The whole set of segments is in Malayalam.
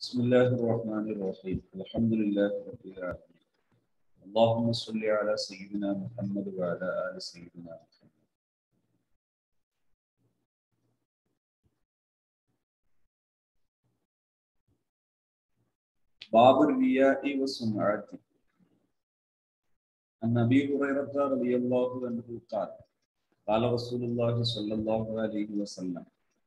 بسم الله الرحمن الرحيم الحمد لله رب العالمين اللهم صل على سيدنا محمد وعلى آل سيدنا محمد باب الرياء والسمعة عن أبي هريرة رضي الله عنه قال قال رسول الله صلى الله عليه وسلم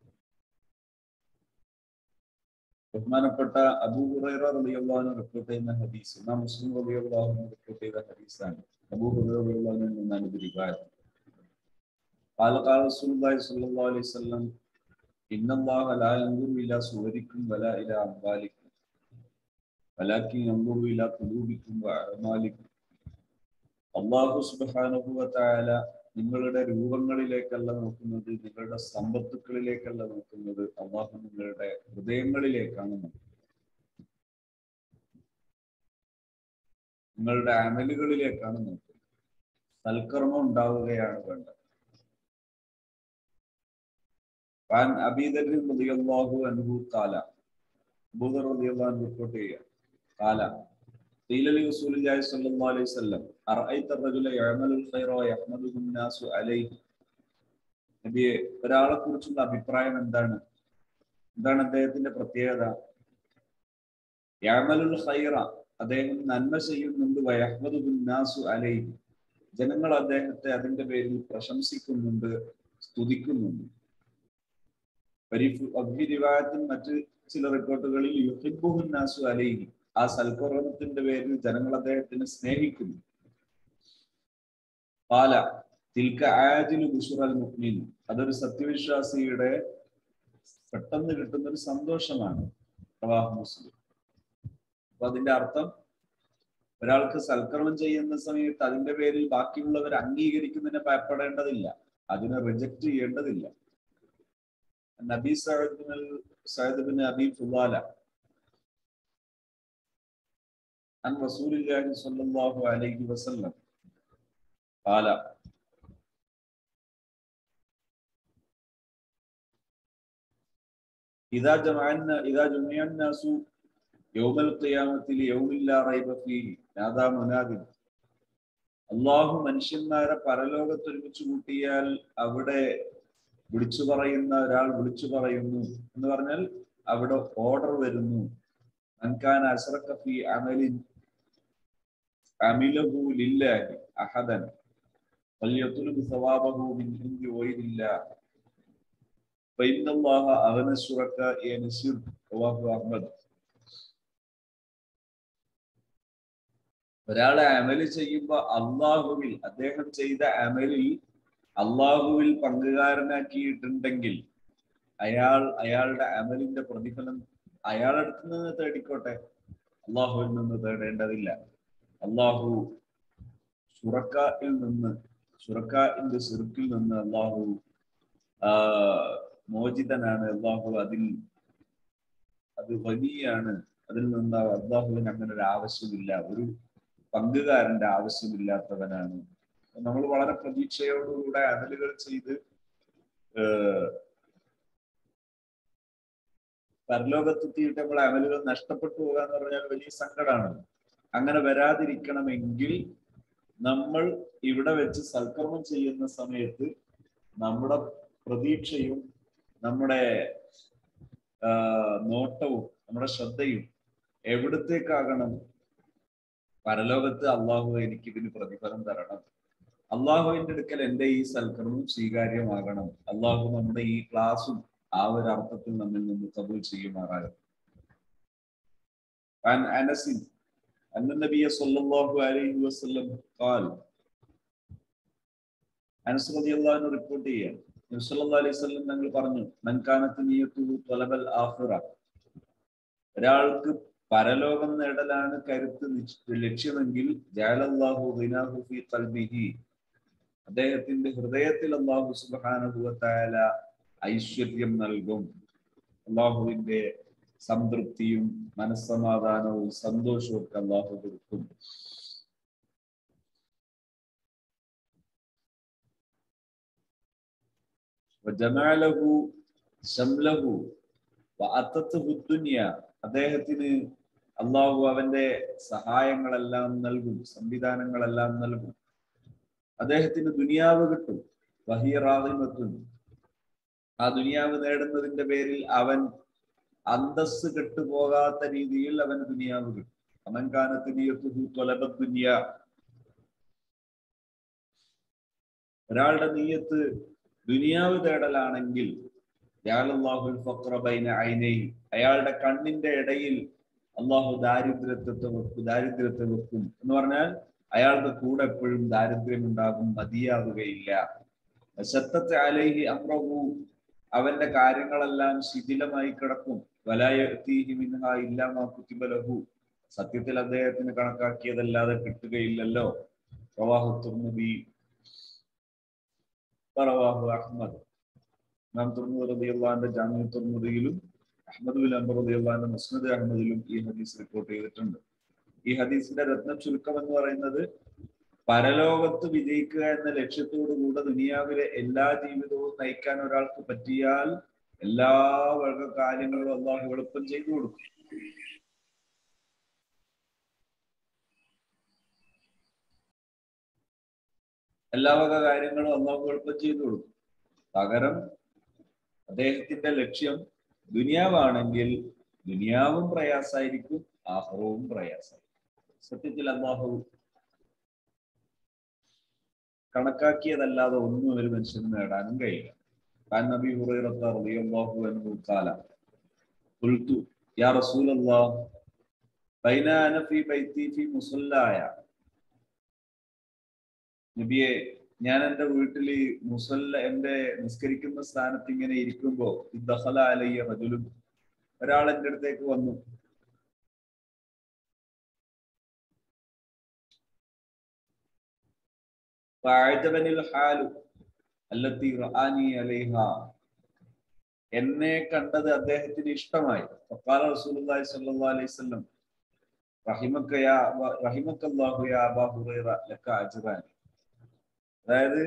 ബഹുമാനപ്പെട്ട അബൂ ഹുറൈറ റളിയല്ലാഹു റിപ്പോർട്ട് ചെയ്യുന്ന ഹദീസ് ഇമാം മുസ്ലിം റളിയല്ലാഹു റിപ്പോർട്ട് ചെയ്ത ഹദീസാണ് അബൂ ഹുറൈറ റളിയല്ലാഹു നിന്നാണ് ഇത് റിവായത്ത് قال قال رسول الله صلى الله عليه وسلم إن الله لا ينظر إلى صوركم ولا إلى أموالكم ولكن ينظر إلى قلوبكم وأعمالكم അള്ളാഹു സുബ്ഹാനഹു വതആല നിങ്ങളുടെ രൂപങ്ങളിലേക്കല്ല നോക്കുന്നത് നിങ്ങളുടെ സമ്പത്തുക്കളിലേക്കല്ല നോക്കുന്നത് അള്ളാഹു നിങ്ങളുടെ ഹൃദയങ്ങളിലേക്കാണ് നോക്കുന്നത് നിങ്ങളുടെ അമലുകളിലേക്കാണ് നോക്കുന്നത് സൽക്കർമ്മം ഉണ്ടാവുകയാണ് വേണ്ടത് عن أبي ذر رضي الله عنه قال أبو ذر رضي الله عنه റിപ്പോർട്ട് ചെയ്യുക قال قيل لرسول الله صلى الله عليه وسلم أرأيت الرجل يعمل الخير ويحمده الناس عليه നബിയെ ഒരാളെ കുറിച്ചുള്ള അഭിപ്രായം എന്താണ് എന്താണ് അദ്ദേഹത്തിന്റെ പ്രത്യേകത യാമലുൽ ഖൈറ അദ്ദേഹം നന്മ ചെയ്യുന്നുണ്ട് വയഹ്മദുനാസു അലൈഹി ജനങ്ങൾ അദ്ദേഹത്തെ അതിന്റെ പേരിൽ പ്രശംസിക്കുന്നുണ്ട് സ്തുതിക്കുന്നുണ്ട് അഭിരിവായത്തിൽ മറ്റ് ചില റിപ്പോർട്ടുകളിൽ യുഹിബുനാസു അലൈഹി ആ സൽക്കർമ്മത്തിന്റെ പേരിൽ ജനങ്ങൾ അദ്ദേഹത്തിന് സ്നേഹിക്കുന്നു പാല തിൽക്ക ആജിലു ബുഷുറൽ മുഹ്മിൻ അതൊരു സത്യവിശ്വാസിയുടെ പെട്ടെന്ന് കിട്ടുന്ന ഒരു സന്തോഷമാണ് പ്രവാഹ മുസ്ലിം അപ്പൊ അതിന്റെ അർത്ഥം ഒരാൾക്ക് സൽക്കർമ്മം ചെയ്യുന്ന സമയത്ത് അതിന്റെ പേരിൽ ബാക്കിയുള്ളവർ അംഗീകരിക്കുന്നതിനെ ഭയപ്പെടേണ്ടതില്ല അതിനെ റിജക്ട് ചെയ്യേണ്ടതില്ല നബി സഹദ് സഹദ് ബിൻ അബി ഫുലാല عن رسول الله صلى الله عليه وسلم قال إذا جمعنا إذا جمع الناس يوم القيامة ليوم لا ريب فيه نادى مناد അള്ളാഹു മനുഷ്യന്മാരെ പരലോകത്ത് ഒരുമിച്ച് കൂട്ടിയാൽ അവിടെ വിളിച്ചു പറയുന്ന ഒരാൾ വിളിച്ചു പറയുന്നു എന്ന് പറഞ്ഞാൽ അവിടെ ഓർഡർ വരുന്നു അൻകാൻ അസ്രക്ക ഫി അമലിൻ عمله لله أحدا فليطلب ثوابه من عند غير الله فإن الله أغنى الشركاء عن الشرك رواه أحمد ഒരാളെ അമല് ചെയ്യുമ്പോൾ അള്ളാഹുവിൽ അദ്ദേഹം ചെയ്ത അമലിൽ അള്ളാഹുവിൽ പങ്കുകാരനാക്കിയിട്ടുണ്ടെങ്കിൽ അയാൾ അയാളുടെ അമലിന്റെ പ്രതിഫലം അയാളുടെ അടുത്ത് നിന്ന് തേടിക്കോട്ടെ അള്ളാഹുവിൽ നിന്ന് തേടേണ്ടതില്ല അള്ളാഹു സുറക്കയിൽ നിന്ന് സുറക്കിന്റെ സിറുക്കിൽ നിന്ന് അള്ളാഹു മോചിതനാണ് അള്ളാഹു അതിൽ അത് വലിയാണ് അതിൽ നിന്ന് അള്ളാഹുവിന് അങ്ങനെ ഒരു ആവശ്യമില്ല ഒരു പങ്കുകാരന്റെ ആവശ്യമില്ലാത്തവനാണ് നമ്മൾ വളരെ പ്രതീക്ഷയോടുകൂടെ അമലുകൾ ചെയ്ത് പരലോകത്തെത്തിയിട്ട് നമ്മൾ അമലുകൾ നഷ്ടപ്പെട്ടു പോകുക എന്ന് പറഞ്ഞാൽ വലിയ സങ്കടമാണ് അങ്ങനെ വരാതിരിക്കണമെങ്കിൽ നമ്മൾ ഇവിടെ വെച്ച് സൽക്കർമ്മം ചെയ്യുന്ന സമയത്ത് നമ്മുടെ പ്രതീക്ഷയും നമ്മുടെ നോട്ടവും നമ്മുടെ ശ്രദ്ധയും എവിടത്തേക്കാകണം പരലോകത്ത് അള്ളാഹു എനിക്ക് ഇതിന് പ്രതിഫലം തരണം അള്ളാഹുവിന്റെ അടുക്കൽ എൻ്റെ ഈ സൽക്കർമ്മം സ്വീകാര്യമാകണം അള്ളാഹു നമ്മുടെ ഈ ക്ലാസ്സും ആ ഒരു അർത്ഥത്തിൽ നമ്മിൽ നിന്ന് കബൂൽ ചെയ്യുമാറാകും അനസിൻ أن النبي صلى الله عليه وسلم قال അനസ് റളിയല്ലാഹു അൻഹു റിപ്പോർട്ട് ചെയ്യാൻ നബി സല്ലല്ലാഹു അലൈഹി വസല്ലം ഞങ്ങൾ പറഞ്ഞു മൻ കാനത്ത് നിയത്തു തലബൽ ആഖിറ ഒരാൾക്ക് പരലോകം നേടലാണ് കരുത്ത് ലക്ഷ്യമെങ്കിൽ ജഅലല്ലാഹു ഗിനാഹു ഫീ ഖൽബിഹി അദ്ദേഹത്തിന്റെ ഹൃദയത്തിൽ അല്ലാഹു സുബ്ഹാനഹു വ തആല ഐശ്വര്യം നൽകും അല്ലാഹുവിന്റെ സംതൃപ്തിയും മനസ്സമാധാനവും സന്തോഷവും ഒക്കെ അള്ളാഹു കൊടുക്കും ജമാലഹു ശംലഹു അത്തത്ത് ബുദ്ദുന്യ അദ്ദേഹത്തിന് അള്ളാഹു അവന്റെ സഹായങ്ങളെല്ലാം നൽകും സംവിധാനങ്ങളെല്ലാം നൽകും അദ്ദേഹത്തിന് ദുനിയാവ് കിട്ടും വഹിറാഹിമത്തും ആ ദുനിയാവ് നേടുന്നതിന്റെ പേരിൽ അവൻ അന്തസ് കെട്ടുപോകാത്ത രീതിയിൽ അവൻ ദുനിയാവ് കിട്ടും അമൻകാനത്തിന് ദുനിയ ഒരാളുടെ നീയത്ത് ദുനിയാവ് തേടലാണെങ്കിൽ അയാളുടെ കണ്ണിന്റെ ഇടയിൽ അള്ളാഹു ദാരിദ്ര്യത്തെ വെക്കും ദാരിദ്ര്യത്തെ വെക്കും എന്ന് പറഞ്ഞാൽ അയാളുടെ കൂടെ എപ്പോഴും ദാരിദ്ര്യം ഉണ്ടാകും മതിയാവുകയില്ല ശത്തത്തെ അലൈഹി അമ്രഹു അവന്റെ കാര്യങ്ങളെല്ലാം ശിഥിലമായി കിടക്കും വലായീഹിമിൻഹ ഇല്ലാമാ കുത്തിബലഹു സത്യത്തിൽ അദ്ദേഹത്തിന് കണക്കാക്കിയതല്ലാതെ കിട്ടുകയില്ലല്ലോ റവാഹു തുർമുദി റവാഹു അഹ്മദ് നാം തുർമുദ് റബിയുള്ളാന്റെ ജാമ്യ തുർമുദിയിലും അഹമ്മദ് ബിൻ അംബർ റബിയുള്ളാന്റെ മുസ്നദ് അഹമ്മദിലും ഈ ഹദീസ് റിപ്പോർട്ട് ചെയ്തിട്ടുണ്ട് ഈ ഹദീസിന്റെ രത്ന ചുരുക്കം എന്ന് പറയുന്നത് പരലോകത്ത് വിജയിക്കുക എന്ന ലക്ഷ്യത്തോടു കൂടെ ദുനിയാവിലെ എല്ലാ ജീവിതവും നയിക്കാൻ ഒരാൾക്ക് പറ്റിയാൽ എല്ലാ വക കാര്യങ്ങളും അള്ളാഹു എളുപ്പം ചെയ്തു കൊടുക്കും എല്ലാ വക കാര്യങ്ങളും അള്ളാഹു എളുപ്പം ചെയ്തു കൊടുക്കും പകരം അദ്ദേഹത്തിന്റെ ലക്ഷ്യം ദുനിയാവാണെങ്കിൽ ദുനിയാവും പ്രയാസായിരിക്കും ആഹ്റവും പ്രയാസായിരിക്കും സത്യത്തിൽ അള്ളാഹു കണക്കാക്കിയതല്ലാതെ ഒന്നും ഒരു മനുഷ്യന് നേടാനും കഴിയില്ല കാരണം നബി ഹുറൈറത്ത റളിയല്ലാഹു അൻഹു ഖാല ഖുൽതു യാ റസൂലല്ലാഹ് ബൈന അന ഫീ ബൈതി ഫീ മുസല്ലായ നബിയെ ഞാൻ എൻ്റെ വീട്ടിൽ മുസല്ല എൻ്റെ നിസ്കരിക്കുന്ന സ്ഥാനത്ത് ഇങ്ങനെ ഇരിക്കുമ്പോ ദഖല അലയ്യ റജുലും ഒരാൾ എൻ്റെ അടുത്തേക്ക് വന്നു ഫഅജബനിൽ ഹാലു അല്ലത്തി റആനി അലൈഹ എന്നെ കണ്ടത് അദ്ദേഹത്തിന് ഇഷ്ടമായി ഫഖാല റസൂലുള്ളാഹി സ്വല്ലല്ലാഹു അലൈഹി വസല്ലം റഹിമക യാ റഹിമക്കല്ലാഹു യാ അബാ ഹുറൈറ ലക അജ്റാൻ അതായത്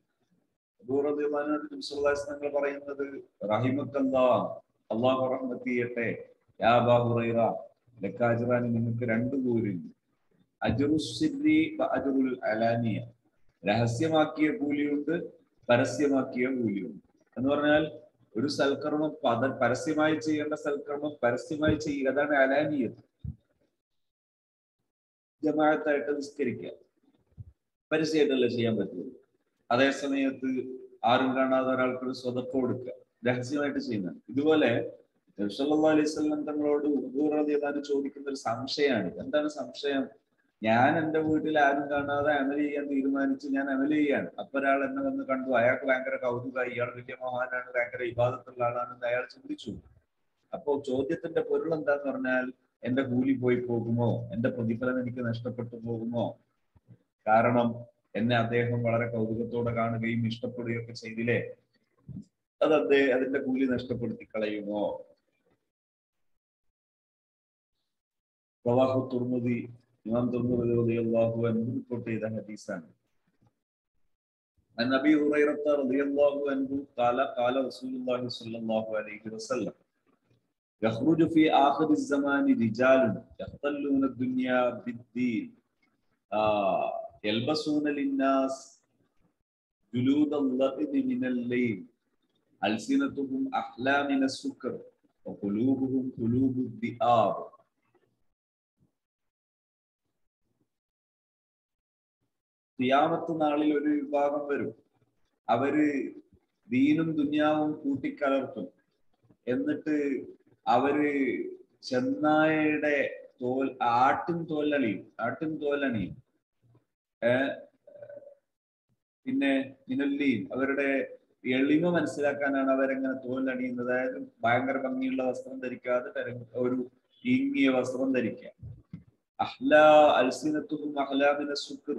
തങ്ങൾ പറയുന്നത് റഹിമക്കല്ലാ അള്ളാഹു റഹ്മത്ത് ചെയ്യട്ടെ യാ അബാ ഹുറൈറ ലക അജ്റാൻ നിങ്ങൾക്ക് രണ്ട് കൂലിയുണ്ട് അജ്റു സിദ്രി അജ്റുൽ അലാനിയ രഹസ്യമാക്കിയ കൂലിയുണ്ട് പരസ്യമാക്കിയ കൂലിയുണ്ട് എന്ന് പറഞ്ഞാൽ ഒരു സൽക്കർമ്മം പത പരസ്യമായി ചെയ്യേണ്ട സൽക്കർമ്മം പരസ്യമായി ചെയ്യുക അതാണ് അലാനിയത് ജമാഅത്തായിട്ട് നിസ്കരിക്കുക പരസ്യമായിട്ടല്ല ചെയ്യാൻ പറ്റുള്ളൂ അതേ സമയത്ത് ആരും കാണാതെ ഒരാൾക്ക് ഒരു സ്വതപ്പ് കൊടുക്കുക രഹസ്യമായിട്ട് ചെയ്യുന്നത് ഇതുപോലെ നബ്സല്ലാ അലൈഹി സ്വലം തങ്ങളോട് ഉദൂറതിയതാന് ചോദിക്കുന്ന ഒരു സംശയമാണ് എന്താണ് സംശയം ഞാൻ എന്റെ വീട്ടിൽ ആരും കാണാതെ അമൽ ചെയ്യാൻ തീരുമാനിച്ചു ഞാൻ അമൽ ചെയ്യാണ് അപ്പൊ ഒരാൾ എന്നെ വന്ന് കണ്ടു അയാൾക്ക് ഭയങ്കര കൗതുക ഇയാൾ വലിയ മഹാനാണ് ഭയങ്കര വിവാദത്തുള്ള ആളാണെന്ന് അയാൾ ചിന്തിച്ചു അപ്പോ ചോദ്യത്തിന്റെ പൊരുൾ എന്താന്ന് പറഞ്ഞാൽ എന്റെ കൂലി പോയി പോകുമോ എന്റെ പ്രതിഫലം എനിക്ക് നഷ്ടപ്പെട്ടു പോകുമോ കാരണം എന്നെ അദ്ദേഹം വളരെ കൗതുകത്തോടെ കാണുകയും ഇഷ്ടപ്പെടുകയൊക്കെ ചെയ്തില്ലേ അത് അദ്ദേഹം അതിന്റെ കൂലി നഷ്ടപ്പെടുത്തി കളയുമോ പ്രവാഹു തുർമുദി ഇമാം തുർമുദി റളിയല്ലാഹു അൻഹു റിപ്പോർട്ട് ചെയ്ത ഹദീസാണ് عن ابي هريره رضي الله عنه قال قال رسول الله صلى الله عليه وسلم يخرج في آخر الزمان رجال يختلون الدنيا بالدين آه يلبسون للناس جلود اللقد من الليل ألسنتهم أحلى من السكر وقلوبهم قلوب الذئاب തിയാമത്ത് നാളിൽ ഒരു വിഭാഗം വരും അവര് ദീനും ദുന്യാവും കൂട്ടിക്കലർത്തും എന്നിട്ട് അവര് ചെന്നായയുടെ തോൽ ആട്ടിൻ തോലണിയും ആട്ടിൻ തോലണിയും പിന്നെ മിനല്ലിയും അവരുടെ എളിമ മനസ്സിലാക്കാനാണ് അവരെങ്ങനെ തോലണിയുന്നത് അതായത് ഭയങ്കര ഭംഗിയുള്ള വസ്ത്രം ധരിക്കാതെ ഒരു ഇങ്ങിയ വസ്ത്രം ധരിക്കുക അഹ്ല അൽസിനത്തും അഹ്ലാമിന സുക്കർ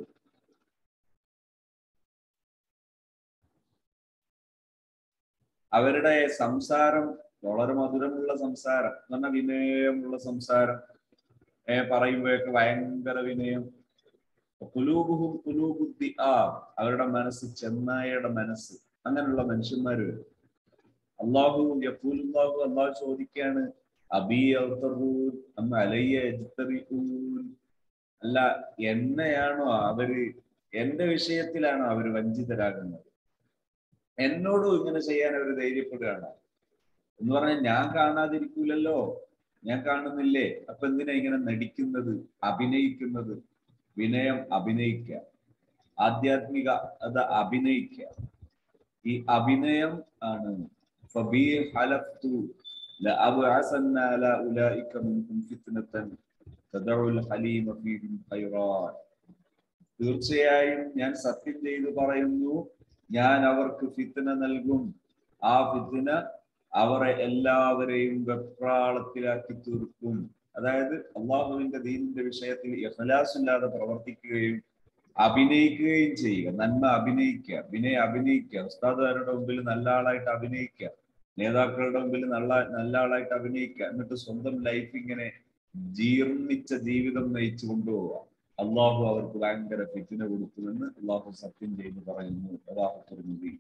അവരുടെ സംസാരം വളരെ മധുരമുള്ള സംസാരം എന്ന് പറഞ്ഞാൽ വിനയമുള്ള സംസാരം ഏ പറയുമ്പോഴൊക്കെ ഭയങ്കര വിനയം കുലൂബുഹും കുലൂബുദ്ധി ആ അവരുടെ മനസ്സ് ചെന്നായയുടെ മനസ്സ് അങ്ങനെയുള്ള മനുഷ്യന്മാര് വരും അള്ളാഹു യഖൂലുല്ലാഹു അള്ളാഹു ചോദിക്കുകയാണ് അബി ഔതറൂൻ അമ്മ അലയ്യ യജ്തറിഊൻ അല്ല എന്നെയാണോ അവര് എന്റെ വിഷയത്തിലാണോ അവർ വഞ്ചിതരാകുന്നത് എന്നോടും ഇങ്ങനെ ചെയ്യാൻ അവർ ധൈര്യപ്പെടുകയാണ് എന്ന് പറഞ്ഞാൽ ഞാൻ കാണാതിരിക്കൂലല്ലോ ഞാൻ കാണുന്നില്ലേ അപ്പൊ എന്തിനാ ഇങ്ങനെ നടിക്കുന്നത് അഭിനയിക്കുന്നത് വിനയം അഭിനയിക്കുക ആധ്യാത്മിക അത് അഭിനയിക്കുക ഈ അഭിനയം ആണ് ഫബീ ഹലഫ്തു لأبعثن على أولئك منكم فتنة تدعو الحليم فيهم خيرات തീർച്ചയായും ഞാൻ സത്യം ചെയ്തു പറയുന്നു ഞാൻ അവർക്ക് ഫിത്തന നൽകും ആ ഫിത്തന അവരെ എല്ലാവരെയും വെപ്രാളത്തിലാക്കി തീർക്കും അതായത് അള്ളാഹുവിന്റെ ദീനിന്റെ വിഷയത്തിൽ ഇഖലാസ് ഇല്ലാതെ പ്രവർത്തിക്കുകയും അഭിനയിക്കുകയും ചെയ്യുക നന്മ അഭിനയിക്കുക വിനയ അഭിനയിക്കുക ഉസ്താദുകാരുടെ മുമ്പിൽ നല്ല ആളായിട്ട് അഭിനയിക്കുക നേതാക്കളുടെ മുമ്പിൽ നല്ല നല്ല ആളായിട്ട് അഭിനയിക്കുക എന്നിട്ട് സ്വന്തം ലൈഫ് ഇങ്ങനെ ജീർണിച്ച ജീവിതം നയിച്ചു കൊണ്ടുപോവുക അള്ളാഹു അവർക്ക് ഭയങ്കര ഫിറ്റിന കൊടുക്കുമെന്ന് അള്ളാഹു സത്യം ചെയ്ത് പറയുന്നു അള്ളാഹു തുറമുതി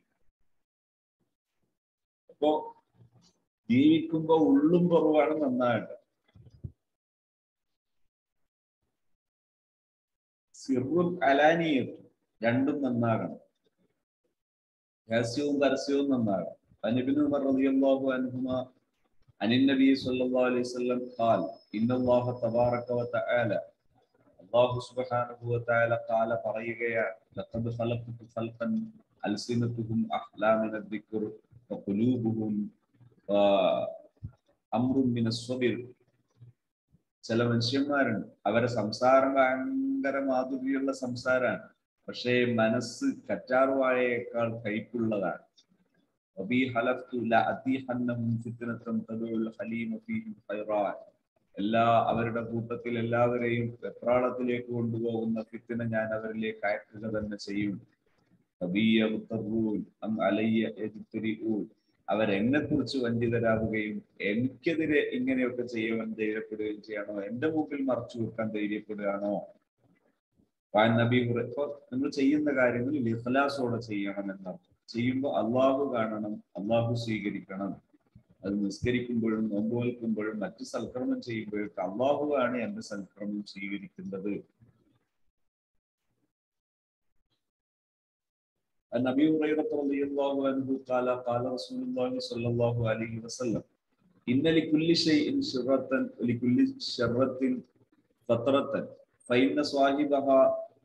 അപ്പോ ജീവിക്കുമ്പോ ഉള്ളും കുറവാണ് നന്നായിട്ട് സിറും അലാനിയും രണ്ടും നന്നാകണം രഹസ്യവും പരസ്യവും നന്നാകണം فنبن عمر رضي الله عنهما عن النبي صلى الله عليه وسلم قال إن الله تبارك وتعالى الله سبحانه وتعالى قال പറയുകയാ لقد خلقت خلقا ألسنتهم أحلى من الذكر وقلوبهم أمر من الصبر ചില മനുഷ്യന്മാരുണ്ട് അവരെ സംസാരം ഭയങ്കര മാധുര്യമുള്ള സംസാരമാണ് പക്ഷേ മനസ്സ് കറ്റാർവാഴയേക്കാൾ കയ്പുള്ളതാണ് وبي حلفت لا أتيحنهم فتنة تدعو الحليم فيهم خيرات എല്ലാ അവരുടെ കൂട്ടത്തിൽ എല്ലാവരെയും വെപ്രാളത്തിലേക്ക് കൊണ്ടുപോകുന്ന ഫിത്തിന ഞാൻ അവരിലേക്ക് അയക്കുക തന്നെ ചെയ്യും അവരെന്നെ കുറിച്ച് വഞ്ചിതരാവുകയും എനിക്കെതിരെ ഇങ്ങനെയൊക്കെ ചെയ്യുവാൻ ധൈര്യപ്പെടുകയും ചെയ്യണോ എന്റെ മുമ്പിൽ മറച്ചു വെക്കാൻ ധൈര്യപ്പെടുകയാണോ നബി നിങ്ങൾ ചെയ്യുന്ന കാര്യങ്ങളിൽ ഇഖലാസോടെ ചെയ്യണം എന്നർത്ഥം ചെയ്യുമ്പോൾ അള്ളാഹു കാണണം അള്ളാഹു സ്വീകരിക്കണം അത് നിസ്കരിക്കുമ്പോഴും നോമ്പ് വൽക്കുമ്പോഴും മറ്റു സൽക്രമം ചെയ്യുമ്പോഴൊക്കെ അള്ളാഹുവാണ് എന്റെ സൽക്രമം സ്വീകരിക്കുന്നത് عن ابي هريره رضي الله عنه قال قال رسول الله صلى الله عليه وسلم ان لكل شيء شرة ولكل شرة فترة فإن صاحبها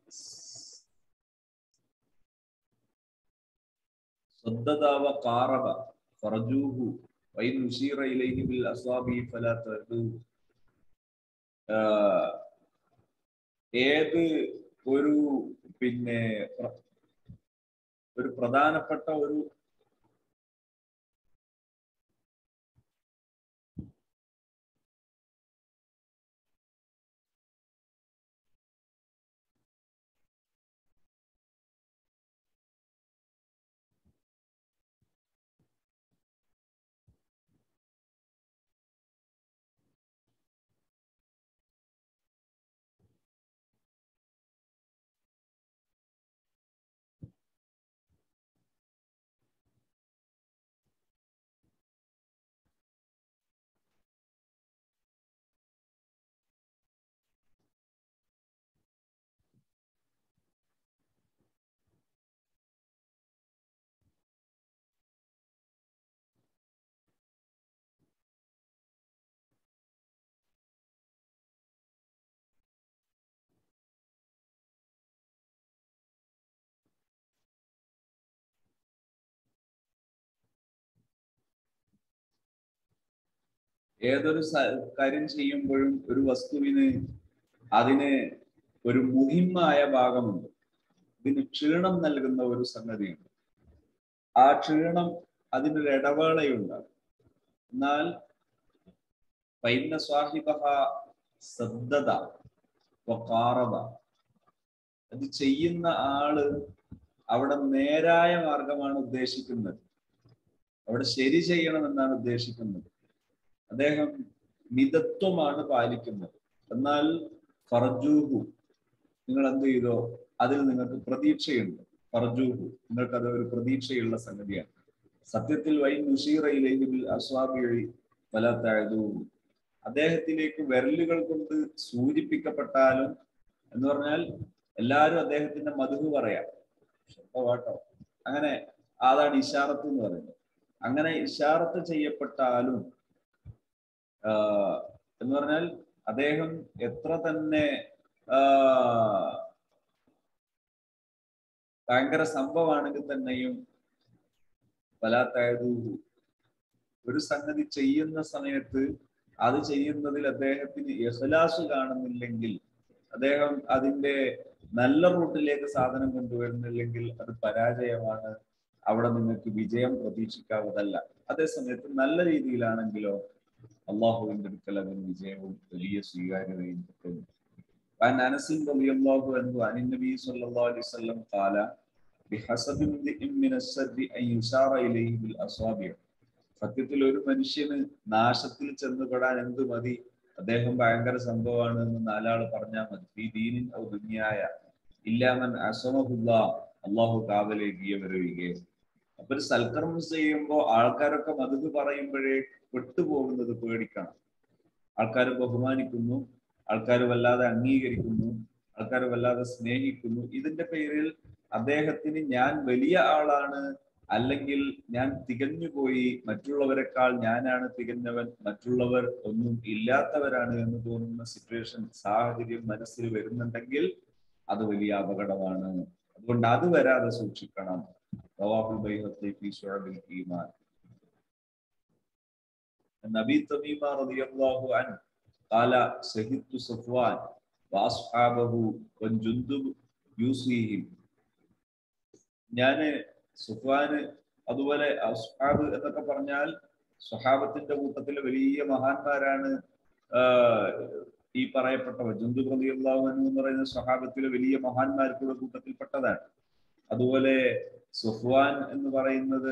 صدد وقارب فرجوه وإن أشير إليه بالأصابع فلا تردوه ഏത് ഒരു പിന്നെ ഒരു പ്രധാനപ്പെട്ട ഒരു ഏതൊരു കാര്യം ചെയ്യുമ്പോഴും ഒരു വസ്തുവിന് അതിന് ഒരു മുഹിമായ ഭാഗമുണ്ട് ഇതിന് ക്ഷീണം നൽകുന്ന ഒരു സംഗതിയുണ്ട് ആ ക്ഷീണം അതിനൊരു ഇടവേളയുണ്ടാകും എന്നാൽ പൈന്ന സ്വാഹിബ ശ്രദ്ധത കാറത അത് ചെയ്യുന്ന ആള് അവിടെ നേരായ മാർഗമാണ് ഉദ്ദേശിക്കുന്നത് അവിടെ ശരി ചെയ്യണമെന്നാണ് ഉദ്ദേശിക്കുന്നത് അദ്ദേഹം മിതത്വമാണ് പാലിക്കുന്നത് എന്നാൽ ഫർജൂഹു നിങ്ങൾ എന്ത് ചെയ്തോ അതിൽ നിങ്ങൾക്ക് പ്രതീക്ഷയുണ്ട് ഫർജൂഹു നിങ്ങൾക്ക് അത് ഒരു പ്രതീക്ഷയുള്ള സംഗതിയാണ് സത്യത്തിൽ വൈ നുഷീറയിലേക്ക് ബിൽ അസ്വാബിഴി ഫലത്തായതു അദ്ദേഹത്തിലേക്ക് വിരലുകൾ കൊണ്ട് സൂചിപ്പിക്കപ്പെട്ടാലും എന്ന് പറഞ്ഞാൽ എല്ലാവരും അദ്ദേഹത്തിന്റെ മധു പറയാം കേട്ടോ അങ്ങനെ അതാണ് ഇഷാറത്ത് എന്ന് പറയുന്നത് അങ്ങനെ ഇഷാറത്ത് ചെയ്യപ്പെട്ടാലും എന്ന് പറഞ്ഞാൽ അദ്ദേഹം എത്ര തന്നെ ഭയങ്കര സംഭവമാണെങ്കിൽ തന്നെയും പലാത്തായതു ഒരു സംഗതി ചെയ്യുന്ന സമയത്ത് അത് ചെയ്യുന്നതിൽ അദ്ദേഹത്തിന് ഇഹ്ലാസ് കാണുന്നില്ലെങ്കിൽ അദ്ദേഹം അതിന്റെ നല്ല റൂട്ടിലേക്ക് സാധനം കൊണ്ടുവരുന്നില്ലെങ്കിൽ അത് പരാജയമാണ് അവിടെ നിങ്ങൾക്ക് വിജയം പ്രതീക്ഷിക്കാവതല്ല അതേസമയത്ത് നല്ല രീതിയിലാണെങ്കിലോ അള്ളാഹുവിന്റെ അടുക്കൽ അതിന് വിജയവും വലിയ സ്വീകാര്യതയും കിട്ടുന്നു عن انس رضي الله عنه عن النبي صلى الله عليه وسلم قال بحسب امرئ من السر ان يشار اليه بالاصابع സത്യത്തിൽ ഒരു മനുഷ്യന് നാശത്തിൽ ചെന്നുപെടാൻ എന്ത് മതി അദ്ദേഹം ഭയങ്കര സംഭവമാണ് എന്ന് നാലാൾ പറഞ്ഞാൽ മതി ഈ ദീനിൻ ഔ ദുനിയായ ഇല്ലാമൻ അസമഹുല്ല അള്ളാഹു കാവലേക്കിയവരൊഴികെ അപ്പൊ ഒരു സൽക്കർമ്മം ചെയ്യുമ്പോൾ ആൾക്കാരൊക്കെ മധു പറയുമ്പോഴേ പെട്ടുപോകുന്നത് പേടിക്കണം ആൾക്കാർ ബഹുമാനിക്കുന്നു ആൾക്കാർ വല്ലാതെ അംഗീകരിക്കുന്നു ആൾക്കാർ വല്ലാതെ സ്നേഹിക്കുന്നു ഇതിന്റെ പേരിൽ അദ്ദേഹത്തിന് ഞാൻ വലിയ ആളാണ് അല്ലെങ്കിൽ ഞാൻ തികഞ്ഞുപോയി മറ്റുള്ളവരെക്കാൾ ഞാനാണ് തികഞ്ഞവൻ മറ്റുള്ളവർ ഒന്നും ഇല്ലാത്തവരാണ് എന്ന് തോന്നുന്ന സിറ്റുവേഷൻ സാഹചര്യം മനസ്സിൽ വരുന്നുണ്ടെങ്കിൽ അത് വലിയ അപകടമാണ് അതുകൊണ്ട് അത് വരാതെ സൂക്ഷിക്കണം ഈമാൻ നബി തമീമ റളിയല്ലാഹു അൻഹു قال شهدت صفوان واصحابه وجندب يوصيهم ഞാന് സുഫാന് അതുപോലെ അസ്ഹാബ് എന്നൊക്കെ പറഞ്ഞാൽ സ്വഹാബത്തിന്റെ കൂട്ടത്തിലെ വലിയ മഹാന്മാരാണ് ഈ പറയപ്പെട്ടവർ ജന്തു പ്രതിയുള്ളവൻ എന്ന് പറയുന്ന സ്വഹാബത്തിലെ വലിയ മഹാന്മാർക്കുള്ള കൂട്ടത്തിൽപ്പെട്ടതാണ് അതുപോലെ സുഫ്വാൻ എന്ന് പറയുന്നത്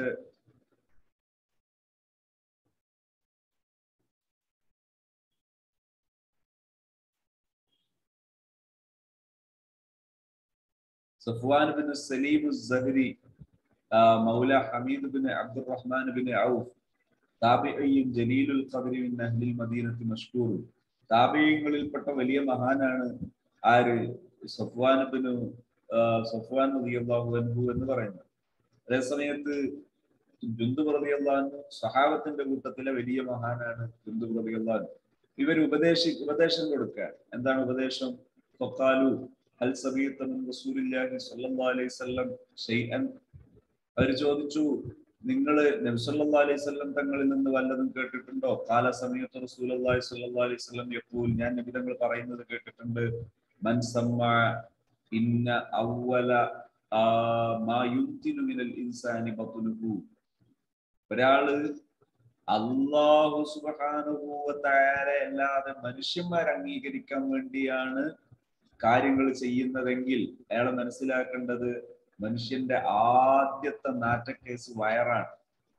സഫ്വാൻ ബിൻ സലീം സഹരി മൗല ഹമീദ് ബിൻ അബ്ദുറഹ്മാൻ ബിൻ ഔഫ് താബിയും ജലീലുൽ ഖദരി ബിൻ അഹ്ലിൽ മദീനത്തി മഷ്കൂർ താബിയങ്ങളിൽപ്പെട്ട വലിയ മഹാനാണ് ആര് സഫ്വാൻ ബിൻ സഫ്വാൻ റളിയല്ലാഹു അൻഹു എന്ന് പറയുന്നത് അതേസമയത്ത് ജുന്ദു റളിയല്ലാഹു സഹാബത്തിന്റെ കൂട്ടത്തിലെ വലിയ മഹാനാണ് ജുന്ദു റളിയല്ലാഹു ഇവർ ഉപദേശി ഉപദേശം കൊടുക്കുക എന്താണ് ഉപദേശം ഫഖാലു ഹൽ സമീഅത മിൻ റസൂലില്ലാഹി സ്വല്ലല്ലാഹു അലൈഹി വസല്ലം ഷൈഅൻ അവർ ചോദിച്ചു നിങ്ങൾ നബി സല്ലല്ലാഹു അലൈഹി വസല്ലം തങ്ങളിൽ നിന്ന് വല്ലതും കേട്ടിട്ടുണ്ടോ കാല സമയത്ത് റസൂലുള്ളാഹി സ്വല്ലല്ലാഹു അലൈഹി വസല്ലം യഖൂൽ ഞാൻ നബി തങ്ങൾ പറയുന്നത് കേട്ടിട്ടുണ്ട് മൻ സമ്മ ഇന്ന അവല മാ യുംതിനു മിനൽ ഇൻസാനി ബത്നുഹു ഒരാള് അള്ളാഹു സുബ്ഹാനഹു വ തആല അല്ലാതെ മനുഷ്യന്മാർ അംഗീകരിക്കാൻ വേണ്ടിയാണ് കാര്യങ്ങൾ ചെയ്യുന്നതെങ്കിൽ അയാൾ മനസ്സിലാക്കേണ്ടത് മനുഷ്യന്റെ ആദ്യത്തെ നാറ്റക്കേസ് വയറാണ്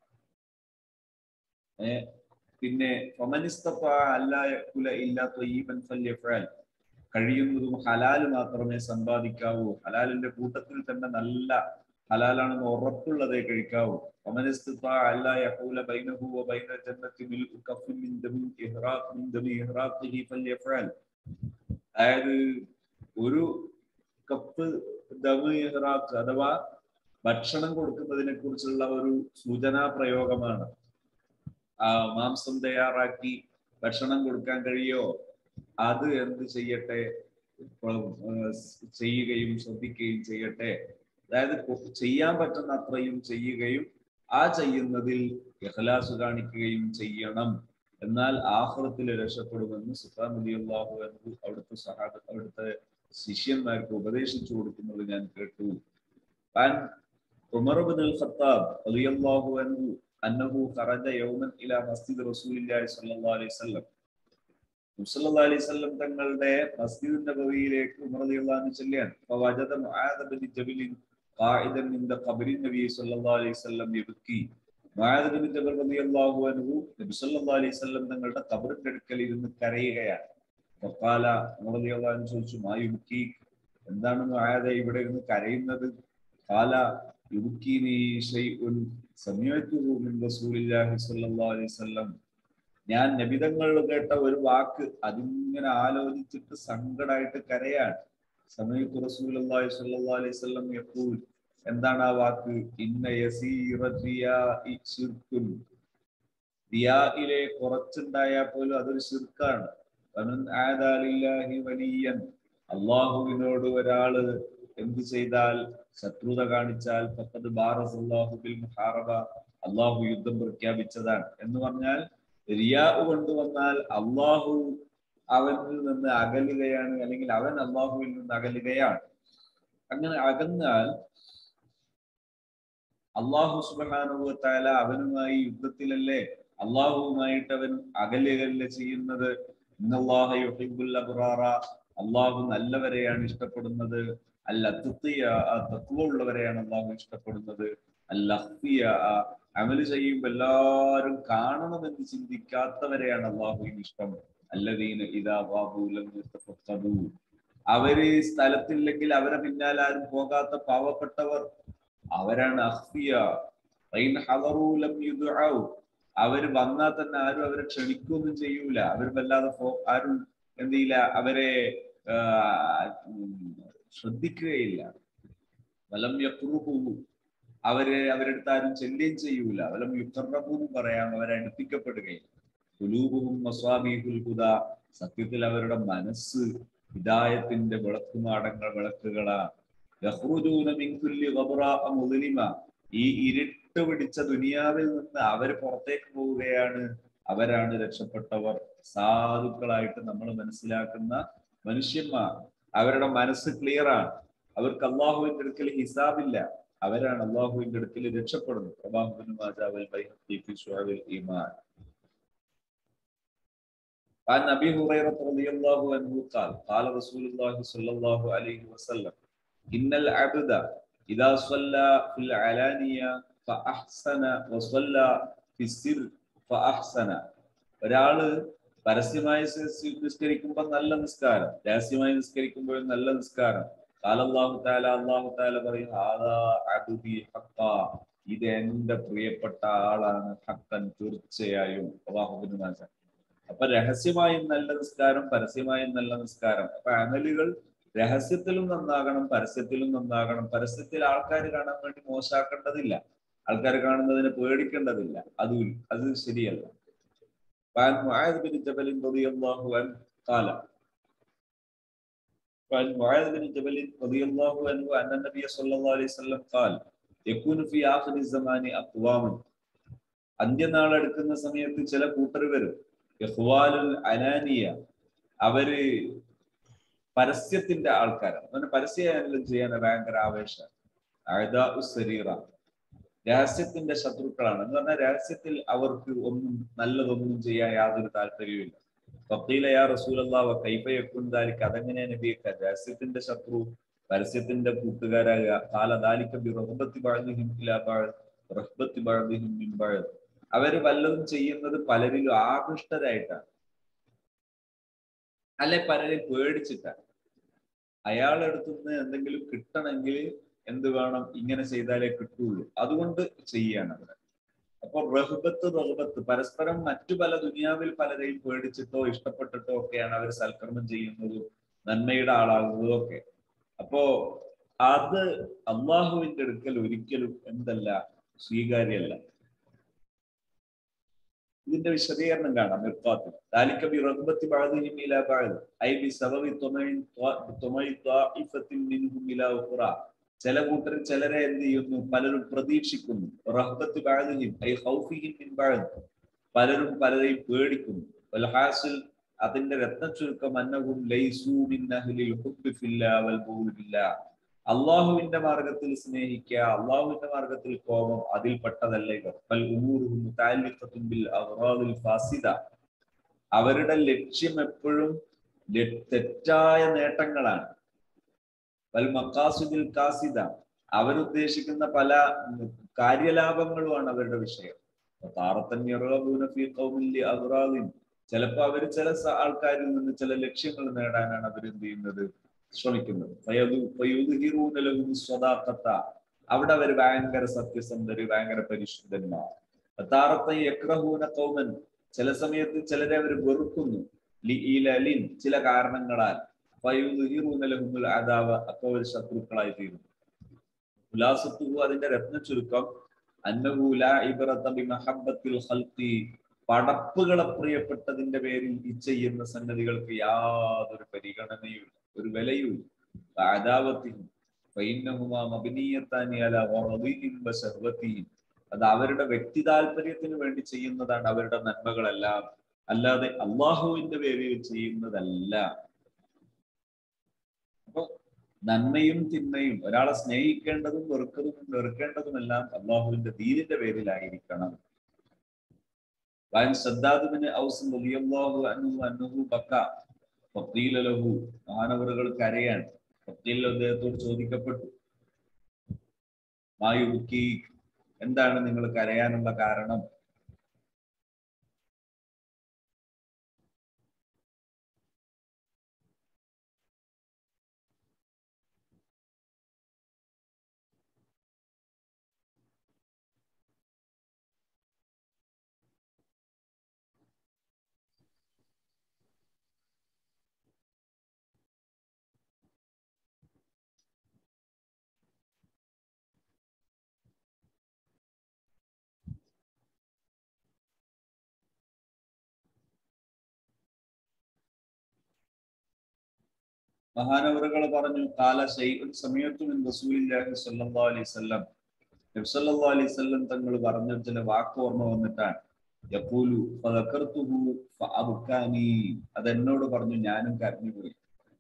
ഏ പിന്നെ ഫമനിസ്തഫ അല്ലാക്കുല ഇല്ലാത്ത ഈ ഫല്യഫാൽ കഴിയുന്നതും ഹലാല് മാത്രമേ സമ്പാദിക്കാവൂ ഹലാലിന്റെ കൂട്ടത്തിൽ തന്നെ നല്ല ഹലാലാണെന്ന് ഉറപ്പുള്ളതേ കഴിക്കാവൂ ഫമനിസ്തഫ അല്ലാ യഖൂല ബൈനഹു വ ബൈന ജന്നത്തി മിൽ കഫിൻ മിൻ ദമി ഇഹ്റാഖ് മിൻ ദമി ഇഹ്റാഖിഹി ഫല്യഫാൽ അതായത് ഒരു കപ്പ് ദമ് ഇഹ്റാഖ് അഥവാ ഭക്ഷണം കൊടുക്കുന്നതിനെ കുറിച്ചുള്ള ഒരു സൂചനാ പ്രയോഗമാണ് ആ മാംസം തയ്യാറാക്കി ഭക്ഷണം കൊടുക്കാൻ കഴിയോ അത് എന്ത് ചെയ്യട്ടെ ചെയ്യുകയും ശ്രദ്ധിക്കുകയും ചെയ്യട്ടെ അതായത് ചെയ്യാൻ പറ്റുന്ന അത്രയും ചെയ്യുകയും ആ ചെയ്യുന്നതിൽ ഇഖ്ലാസ് കാണിക്കുകയും ചെയ്യണം എന്നാൽ ആഹ്റത്തിൽ രക്ഷപ്പെടുമെന്ന് സുഫാൻ അലിയുള്ളാഹു എന്ന് അവിടുത്തെ സഹാബ അവിടുത്തെ ശിഷ്യന്മാർക്ക് ഉപദേശിച്ചു കൊടുക്കുന്നത് ഞാൻ കേട്ടു താൻ ഉമർ ബിൻ അൽ ഖത്താബ് റളിയല്ലാഹു അൻഹു അന്നഹു ഖറജ യൗമൻ ഇലാ മസ്ജിദ് റസൂലില്ലാഹി സ്വല്ലല്ലാഹു അലൈഹി വസല്ലം സല്ലല്ലാഹു അലൈഹി വസല്ലം തങ്ങളുടെ മസ്ജിദ് നബവിയിലേക്ക് ഉമർ റളിയല്ലാഹു അൻഹു ചെല്ലാൻ ഫവജദ മുആദ് ബിൻ ജബൽ ഖായിദൻ മിൻ ഖബരി നബി സ്വല്ലല്ലാഹു അലൈഹി വസല്ലം യബ്കി മുആദ് ബിൻ ജബൽ റളിയല്ലാഹു അൻഹു നബി സ്വല്ലല്ലാഹു അലൈഹി വസല്ലം തങ്ങളുടെ ഖബറിന്റെ അടുക്കൽ ഇരുന്ന് കരയുകയാണ് ഫഖാല ഉമർ റളിയല്ലാഹു അൻഹു ചോദിച്ചു മാ യുബ്കി എന്താണ് മുആദ ഇവിടെ ഇരുന്ന് കരയുന്നത് ഖാല യുബുക്കീനി ഷൈഉൻ സമയത്തുഹു മിൻ റസൂലില്ലാഹി സ്വല്ലല്ലാഹു അലൈഹി വസല്ലം ഞാൻ നബിതങ്ങൾ കേട്ട ഒരു വാക്ക് അതിങ്ങനെ ആലോചിച്ചിട്ട് സങ്കടമായിട്ട് കരയാണ് സമയത്ത് റസൂലുള്ളാഹി സ്വല്ലല്ലാഹു അലൈഹി വസല്ലം യഖൂൽ എന്താണ് ആ വാക്ക് ഇന്ന യസീറ റിയാഇ ശിർക്കുൻ റിയായിലെ കുറച്ചുണ്ടായാൽ പോലും അതൊരു ശിർക്കാണ് വമൻ ആദാ ലില്ലാഹി വലിയൻ അള്ളാഹുവിനോട് ഒരാള് എന്ത് ചെയ്താൽ ശത്രുത കാണിച്ചാൽ ഫഖദ് ബാറസല്ലാഹു ബിൽ മുഹാറബ അള്ളാഹു യുദ്ധം പ്രഖ്യാപിച്ചതാണ് എന്ന് പറഞ്ഞാൽ റിയാ കൊണ്ടുവന്നാൽ അള്ളാഹു അവനിൽ നിന്ന് അകലുകയാണ് അല്ലെങ്കിൽ അവൻ അള്ളാഹുവിൽ നിന്ന് അകലുകയാണ് അങ്ങനെ അകന്നാൽ അള്ളാഹു സുബാനുഭവത്താല അവനുമായി യുദ്ധത്തിലല്ലേ അള്ളാഹുവുമായിട്ട് അവൻ അകലുകയല്ലേ ചെയ്യുന്നത് ഇന്നല്ലാഹ യുഹിബ്ബുൽ അബ്റാറ അള്ളാഹു നല്ലവരെയാണ് ഇഷ്ടപ്പെടുന്നത് അല്ല തുത്തിയ തത്വ ഉള്ളവരെയാണ് അള്ളാഹു ഇഷ്ടപ്പെടുന്നത് അല്ല അമല് ചെയ്യുമ്പോൾ എല്ലാവരും കാണണമെന്ന് ചിന്തിക്കാത്തവരെയാണ് അള്ളാഹുവിന് ഇഷ്ടം അല്ലദീന ഇതാ ബാബൂലം അവര് സ്ഥലത്തില്ലെങ്കിൽ അവരെ പിന്നാലെ ആരും പോകാത്ത പാവപ്പെട്ടവർ അവരാണ് അഹ്ഫിയ അവര് വന്നാൽ തന്നെ ആരും അവരെ ക്ഷണിക്കൊന്നും ചെയ്യൂല അവർ വല്ലാതെ ആരും എന്ത് ചെയ്യില്ല അവരെ ശ്രദ്ധിക്കുകയില്ല വലം യക്രുഹു അവരെ അവരെടുത്ത് ആരും ചെല്ലുകയും ചെയ്യൂല വലം യുക്കറബുവും പറയാം അവരെ അടുപ്പിക്കപ്പെടുകയില്ല കുലൂബും മസ്വാബീഹുൽ ഹുദ സത്യത്തിൽ അവരുടെ മനസ്സ് ഹിദായത്തിന്റെ വിളക്കുമാടങ്ങൾ വിളക്കുകളാണ് ഈ ഇരുട്ട് പിടിച്ച ദുനിയാവിൽ നിന്ന് അവർ പുറത്തേക്ക് പോവുകയാണ് അവരാണ് രക്ഷപ്പെട്ടവർ സാധുക്കളായിട്ട് നമ്മൾ മനസ്സിലാക്കുന്ന മനുഷ്യന്മാർ അവരുടെ മനസ്സ് ക്ലിയർ ആണ് അവർക്ക് അള്ളാഹുവിന്റെ അടുക്കൽ ഹിസാബില്ല അവരാണ് അള്ളാഹുവിന്റെ അടുക്കൽ രക്ഷപ്പെടുന്നത് ഈമാൻ عن ابي هريره رضي الله عنه قال قال رسول الله صلى الله عليه وسلم ان العبد اذا صلى في العلانيه فاحسن وصلى في السر فاحسن ഒരാള് പരസ്യമായി നിസ്കരിക്കുമ്പോൾ നല്ല നിസ്കാരം രഹസ്യമായി നിസ്കരിക്കുമ്പോൾ നല്ല നിസ്കാരം കാലല്ലാഹു താല അള്ളാഹു താല പറയും ഇത് എന്റെ പ്രിയപ്പെട്ട ആളാണ് ഹക്കൻ തീർച്ചയായും അള്ളാഹുബിന് നാശം അപ്പൊ രഹസ്യമായും നല്ല നിസ്കാരം പരസ്യമായും നല്ല നിസ്കാരം അപ്പൊ അമലുകൾ രഹസ്യത്തിലും നന്നാകണം പരസ്യത്തിലും നന്നാകണം പരസ്യത്തിൽ ആൾക്കാർ കാണാൻ വേണ്ടി മോശാക്കേണ്ടതില്ല ആൾക്കാർ കാണുന്നതിനെ പേടിക്കേണ്ടതില്ല അത് അത് ശരിയല്ല وعن معاذ بن جبل رضي الله عنه قال وعن معاذ بن جبل رضي الله عنه أن النبي صلى الله عليه وسلم قال يكون في آخر الزمان أقوام അന്ത്യനാൾ എടുക്കുന്ന സമയത്ത് ചില കൂട്ടർ വരും യഹ്വാലുൽ അനാനിയ അവര് പരസ്യത്തിന്റെ ആൾക്കാരാണ് അങ്ങനെ പരസ്യം ചെയ്യാൻ ഭയങ്കര ആവേശം ശരീറ രഹസ്യത്തിന്റെ ശത്രുക്കളാണ് എന്ന് പറഞ്ഞാൽ രഹസ്യത്തിൽ അവർക്ക് ഒന്നും നല്ലതൊന്നും ചെയ്യാൻ യാതൊരു താല്പര്യവുമില്ല ഫക്കീലയാ റസൂലല്ലാവ കൈഫയക്കുണ്ടാലിക്ക് അതെങ്ങനെ നബിയൊക്കെ രഹസ്യത്തിന്റെ ശത്രു പരസ്യത്തിന്റെ കൂട്ടുകാരാകുക കാലദാലിക്കബി റഹബത്തി ബാഴ്ന്നിഹിം റഹ്ബത്തി ബാഴ്ന്നിഹിം മിൻബാഴ് അവര് വല്ലതും ചെയ്യുന്നത് പലരിലും ആകൃഷ്ടരായിട്ടാണ് അല്ലെ പലരെ പേടിച്ചിട്ടാണ് അയാളെടുത്തുനിന്ന് എന്തെങ്കിലും കിട്ടണമെങ്കിൽ എന്ത് വേണം ഇങ്ങനെ ചെയ്താലേ കിട്ടുള്ളൂ അതുകൊണ്ട് ചെയ്യാണ് അവർ അപ്പൊ റഹ്ബത്ത് റഹ്ബത്ത് പരസ്പരം മറ്റു പല ദുനിയാവിൽ പലരെയും പേടിച്ചിട്ടോ ഇഷ്ടപ്പെട്ടിട്ടോ ഒക്കെയാണ് അവർ സൽക്കർമ്മം ചെയ്യുന്നതും നന്മയുടെ ആളാകുന്നതും ഒക്കെ അപ്പോ അത് അള്ളാഹുവിന്റെ അടുക്കൽ ഒരിക്കലും എന്തല്ല സ്വീകാര്യമല്ല ഇതിന്റെ വിശദീകരണം കാണാം മിർക്കാത്തിൽ ذلك برغبة بعضهم إلى بعض أي بسبب طمع طمع طائفة منهم إلى أخرى ചില കൂട്ടർ ചിലരെ എന്ത് ചെയ്യുന്നു പലരും പ്രതീക്ഷിക്കുന്നു റഹ്ബത്ത് ബാഴുഹിം ഐ ഹൗഫിഹിം മിൻ ബഅദ് പലരും പലരെയും പേടിക്കുന്നു വൽഹാസിൽ അതിന്റെ രത്നച്ചുരുക്കം അന്നഹും ലൈസൂ മിൻ അഹ്ലിൽ ഹുബ്ബി ഫില്ലാ വൽ ബൂൽ ഫില്ലാ അള്ളാഹുവിന്റെ മാർഗത്തിൽ സ്നേഹിക്കുക അള്ളാഹുവിന്റെ മാർഗത്തിൽ കോപം അതിൽപ്പെട്ടതല്ല ഇവർ ബൽ ഉമൂറുഹും മുതഅല്ലിഖത്തുൻ ബിൽ അഗ്റാദിൽ ഫാസിദ അവരുടെ ലക്ഷ്യം എപ്പോഴും തെറ്റായ നേട്ടങ്ങളാണ് വൽ മക്കാസുദിൽ കാസിദ അവരുദ്ദേശിക്കുന്ന പല കാര്യലാഭങ്ങളുമാണ് അവരുടെ വിഷയം ചിലപ്പോ അവർ ചില ആൾക്കാരിൽ നിന്ന് ചില ലക്ഷ്യങ്ങൾ നേടാനാണ് അവർ എന്ത് ചെയ്യുന്നത് ശ്രമിക്കുന്നത് സ്വദാക്കത്ത അവിടെ അവർ ഭയങ്കര സത്യസന്ധര് ഭയങ്കര പരിശുദ്ധന്മാർ താറത്തെ യക്രഹൂന കൗമൻ ചില സമയത്ത് ചിലരെ അവർ വെറുക്കുന്നു ലി ചില കാരണങ്ങളാൽ ഫയുഹിറൂനലഹുമുൽ അദാവ അപ്പോൾ അവർ ശത്രുക്കളായി തീരുന്നു ഉലാസത്തുഹു അതിന്റെ രത്ന ചുരുക്കം അന്നഹുല ഇബറത്ത ബിമഹബ്ബത്തിൽ ഖൽഖി പടപ്പുകളെ പ്രിയപ്പെട്ടതിന്റെ പേരിൽ ഈ ചെയ്യുന്ന സംഗതികൾക്ക് യാതൊരു പരിഗണനയും ഒരു വിലയും അദാവത്തിനും അത് അവരുടെ വ്യക്തി താല്പര്യത്തിന് വേണ്ടി ചെയ്യുന്നതാണ് അവരുടെ നന്മകളെല്ലാം അല്ലാതെ അള്ളാഹുവിന്റെ പേരിൽ ചെയ്യുന്നതല്ല അപ്പൊ നന്മയും തിന്മയും ഒരാളെ സ്നേഹിക്കേണ്ടതും വെറുക്കതും വെറുക്കേണ്ടതുമെല്ലാം അള്ളാഹുവിന്റെ ദീനിന്റെ പേരിലായിരിക്കണം സദ്ദാദുബിന് ഔസും റളിയല്ലാഹു അൻഹു അന്നഹു ബക്ക ഫഖീല ലഹു മഹാനവറുകൾ കരയാണ് ഫഖീൽ അദ്ദേഹത്തോട് ചോദിക്കപ്പെട്ടു മായുബുക്കി എന്താണ് നിങ്ങൾ കരയാനുള്ള കാരണം മഹാനവറുകൾ പറഞ്ഞു കാല ഷെയ്ഖുൻ സമയത്തും റസൂലില്ലാഹി സല്ലല്ലാഹു അലൈഹി വസല്ലം നബി സല്ലല്ലാഹു അലൈഹി വസല്ലം തങ്ങൾ പറഞ്ഞ ചില വാക്ക് ഓർമ്മ വന്നിട്ടാണ് യഖൂലു ഫദക്കർതുഹു ഫഅബ്കാനി അതെന്നോട് പറഞ്ഞു ഞാനും കരഞ്ഞുപോയി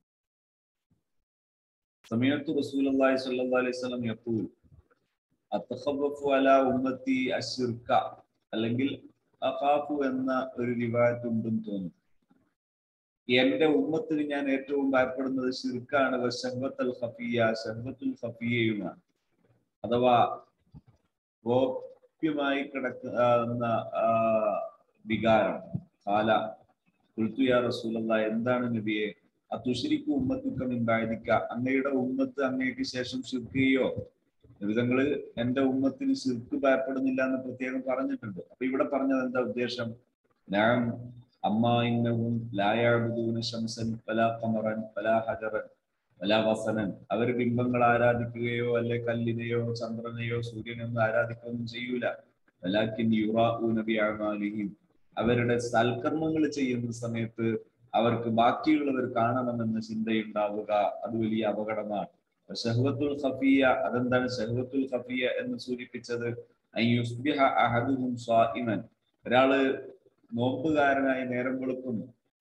സമയത്തു റസൂലുള്ളാഹി സ്വല്ലല്ലാഹു അലൈഹി വസല്ലം യഖൂൽ അത്തഖവഫു അലാ ഉമ്മത്തി അശ്ർക അല്ലെങ്കിൽ അഖാഫു എന്ന ഒരു റിവായത്ത് ഉണ്ടെന്ന് തോന്നുന്നു എന്റെ ഉമ്മത്തിന് ഞാൻ ഏറ്റവും ഭയപ്പെടുന്നത് ഷിർക്കാണ് ഷഹ്വത്തൽ ഖഫിയ ഷഹ്വത്തുൽ ഖഫിയയുമാണ് അഥവാ ഗോപ്യമായി കിടക്കുന്ന വികാരം കാല കുൽത്തുയാ റസൂലല്ല എന്താണ് നബിയെ അതുശരിക്കും ഉമ്മത്തുക്ക മിണ്ടായിരിക്ക അങ്ങയുടെ ഉമ്മത്ത് അങ്ങേക്ക് ശേഷം ശിർക്കുകയോ നിമിതങ്ങള് എന്റെ ഉമ്മത്തിന് ശിർക്ക് ഭയപ്പെടുന്നില്ല എന്ന് പ്രത്യേകം പറഞ്ഞിട്ടുണ്ട് അപ്പൊ ഇവിടെ പറഞ്ഞത് എന്താ ഉദ്ദേശം ഞാൻ അമ്മ ഇന്നവും ലായാബുദൂന ശംസൻ പല കമറൻ പല ഹജറൻ പല വസനൻ അവർ ബിംബങ്ങൾ ആരാധിക്കുകയോ അല്ലെ കല്ലിനെയോ ചന്ദ്രനെയോ സൂര്യനെയൊന്നും ആരാധിക്കുകയൊന്നും ചെയ്യൂല വലാക്കിൻ യുറാലിഹിം അവരുടെ സൽക്കർമ്മങ്ങൾ ചെയ്യുന്ന സമയത്ത് അവർക്ക് ബാക്കിയുള്ളവർ കാണണമെന്ന ചിന്തയുണ്ടാവുക അത് വലിയ അപകടമാണ് ഷഹ്വത്തുൽ ഖഫിയ അതെന്താണ് ഷഹ്വത്തുൽ ഖഫിയ എന്ന് സൂചിപ്പിച്ചത് അഹദുഹും സ്വാഇമൻ ഒരാള് നോമ്പുകാരനായി നേരം വെളുക്കുന്നു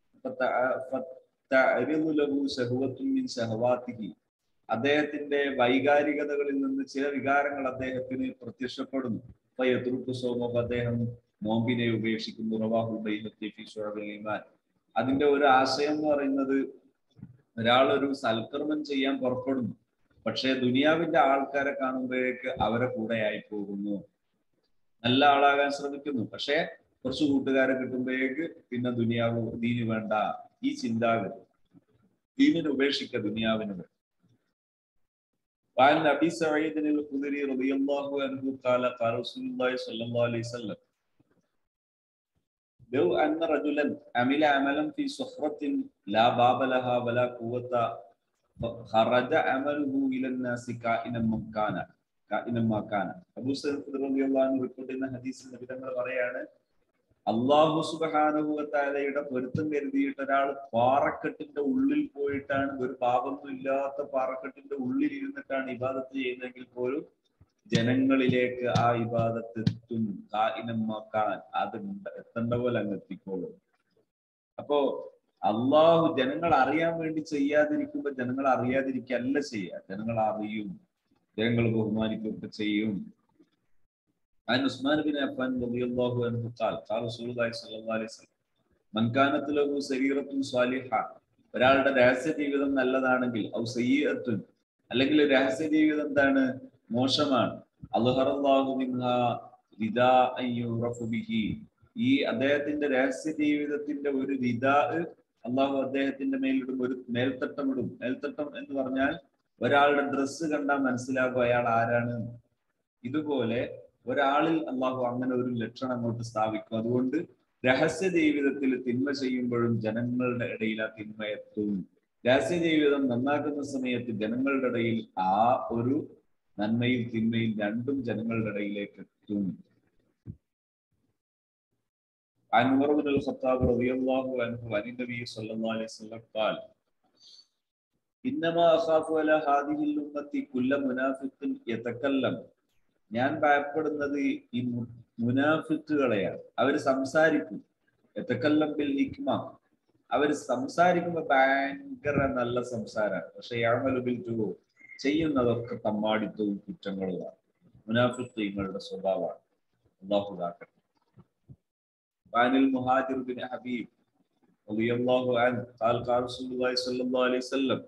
അദ്ദേഹത്തിന്റെ വൈകാരികതകളിൽ നിന്ന് ചില വികാരങ്ങൾ അദ്ദേഹത്തിന് പ്രത്യക്ഷപ്പെടുന്നു എതിർപ്പ് സോമോ അദ്ദേഹം നോമ്പിനെ ഉപേക്ഷിക്കുന്നു റവാഹുബൈമാൻ അതിന്റെ ഒരു ആശയം എന്ന് പറയുന്നത് ഒരാൾ ഒരു സൽക്കർമ്മം ചെയ്യാൻ പുറപ്പെടുന്നു പക്ഷെ ദുനിയാവിന്റെ ആൾക്കാരെ കാണുമ്പോഴേക്ക് അവരെ കൂടെ ആയി പോകുന്നു നല്ല ആളാകാൻ ശ്രമിക്കുന്നു പക്ഷെ കുറച്ച് കൂട്ടുകാരെ കിട്ടുമ്പോഴേക്ക് പിന്നെ ദുനിയാവ് ദീന് വേണ്ട ഈ ചിന്താഗതി ദീനിനെ ഉപേക്ഷിക്ക ദുനിയാവിന് وعن ابي سعيد الخدري رضي الله عنه قال قال رسول الله صلى الله عليه وسلم لو ان رجلا عمل عملا في صخرة لا باب لها ولا قوة خرج عمله الى الناس كائنا من كان كائنا ما كان അബൂ സയ്യിദ് റളിയല്ലാഹു അൻഹു റിപ്പോർട്ട് ചെയ്യുന്ന ഹദീസിൽ നബി തങ്ങൾ പറയാണ് അള്ളാഹു സുബാനുഭവത്താലയുടെ പൊരുത്തം കരുതിയിട്ട് ഒരാൾ പാറക്കെട്ടിന്റെ ഉള്ളിൽ പോയിട്ടാണ് ഒരു പാപമൊന്നും ഇല്ലാത്ത പാറക്കെട്ടിന്റെ ഉള്ളിൽ ഇരുന്നിട്ടാണ് ഇബാദത്ത് ചെയ്യുന്നതെങ്കിൽ പോലും ജനങ്ങളിലേക്ക് ആ ഇബാദത്ത് എത്തും കായിനമാക്കാൻ അത് എത്തേണ്ട പോലെ അങ്ങ് എത്തിക്കോളും അപ്പോ അള്ളാഹു ജനങ്ങൾ അറിയാൻ വേണ്ടി ചെയ്യാതിരിക്കുമ്പോ ജനങ്ങൾ അറിയാതിരിക്കല്ല ചെയ്യുക ജനങ്ങൾ അറിയും ജനങ്ങൾ ബഹുമാനിക്കുകയൊക്കെ ചെയ്യും عن عثمان بن عفان رضي الله عنه قال قال رسول الله صلى الله عليه وسلم من كانت له سريرة صالحة ഒരാളുടെ രഹസ്യ ജീവിതം നല്ലതാണെങ്കിൽ ഔ സയ്യത്തുൻ അല്ലെങ്കിൽ രഹസ്യ ജീവിതം എന്താണ് മോശമാണ് അൽഹറല്ലാഹു മിൻഹാ റിദാ അയ്യുറഫു ബിഹി ഈ അദ്ദേഹത്തിന്റെ രഹസ്യ ജീവിതത്തിന്റെ ഒരു റിദാ അള്ളാഹു അദ്ദേഹത്തിന്റെ മേലിടും ഒരു മേൽത്തട്ടമിടും മേൽത്തട്ടം എന്ന് പറഞ്ഞാൽ ഒരാളുടെ ഡ്രസ്സ് കണ്ടാൽ മനസ്സിലാകും അയാൾ ആരാണ് ഇതുപോലെ ഒരാളിൽ അള്ളാഹു അങ്ങനെ ഒരു ലക്ഷണം അങ്ങോട്ട് സ്ഥാപിക്കും അതുകൊണ്ട് രഹസ്യ ജീവിതത്തിൽ തിന്മ ചെയ്യുമ്പോഴും ജനങ്ങളുടെ ഇടയിൽ ആ തിന്മ എത്തും രഹസ്യ ജീവിതം നന്നാക്കുന്ന സമയത്ത് ജനങ്ങളുടെ ഇടയിൽ ആ ഒരു നന്മയും തിന്മയും രണ്ടും ജനങ്ങളുടെ ഇടയിലേക്ക് എത്തും عمر بن الخطاب رضي الله عنه عن النبي صلى الله عليه وسلم قال إنما أخاف على هذه الأمة كل منافق يتكلم ഞാൻ ഭയപ്പെടുന്നത് ഈ മുനാഫിക്കുകളെയാണ് അവർ സംസാരിക്കും എത്തക്കല്ലം ബിൽ ഹിക്മ അവർ സംസാരിക്കുമ്പോൾ ഭയങ്കര നല്ല സംസാരമാണ് പക്ഷെ യാമലുബിൽ ടു ചെയ്യുന്നതൊക്കെ തമ്മാടിത്തവും കുറ്റങ്ങളുമാണ് മുനാഫിക്കുകളുടെ സ്വഭാവമാണ് അള്ളാഹു കാക്കട്ടെ عن المهاجر بن حبيب رضي الله عنه قال قال رسول الله صلى الله عليه وسلم